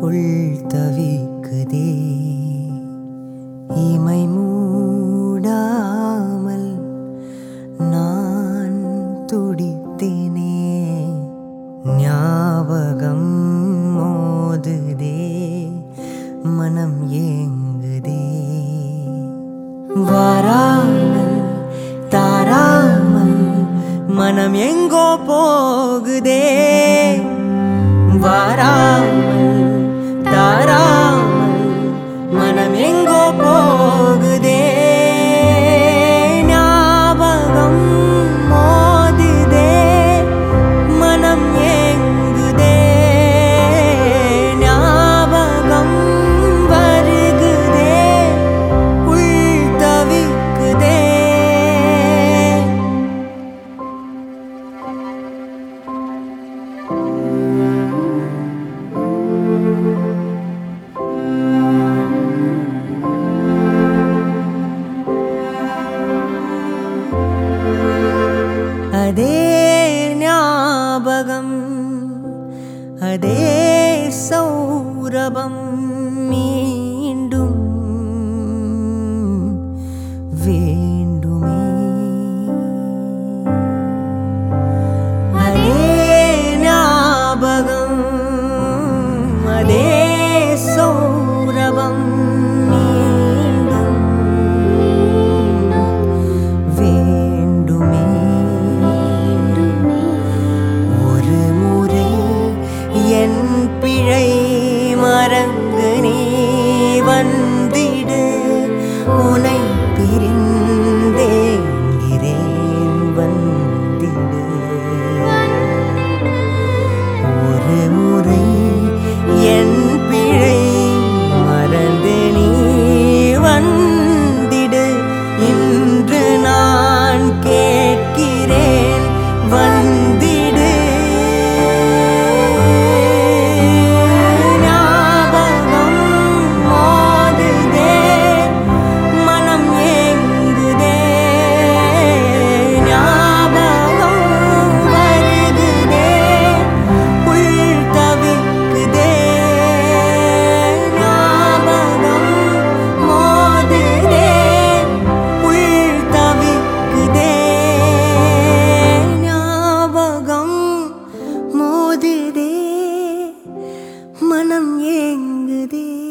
உள் தவிக்குதே இமை மூடாமல் நான் துடித்தேனே ஞாபகம் மோதுதே மனம் ஏங்குதே வாராமல் தாராமல் மனம் எங்கோ போகுதே வாராமல் தாராமல் மனம் எங்கோ போகுதே ஞாபகம் மோதுதே மனம் ஏங்குதே ஞாபகம் வருகுதே உள் தவிக்குதே அதே ஞாபகம் அதே சௌரபம் மீண்டும் வேண்டுமே அதே ஞாபகம் அதே சௌரபம் மீண்டும் வேண்டுமே ஒரு முறை என் பிழை மறந்து நீ வந்திடு உனை பிரிந்தேங்கிறேன் வந்திடு ஒரு முறை என் பிழை மறந்து நீ வந்திடு இன்று நான் கேட்கிறேன் வந்திடு ஞாபகம் மோதுதே மனம் ஏங்குதே ஞாபகம் வருகுதே உள் தவிக்குதே ஞாபகம் மோதுதே உள் தவிக்குதே ஞாபகம் மோதுதே மனம் ஏங்குதே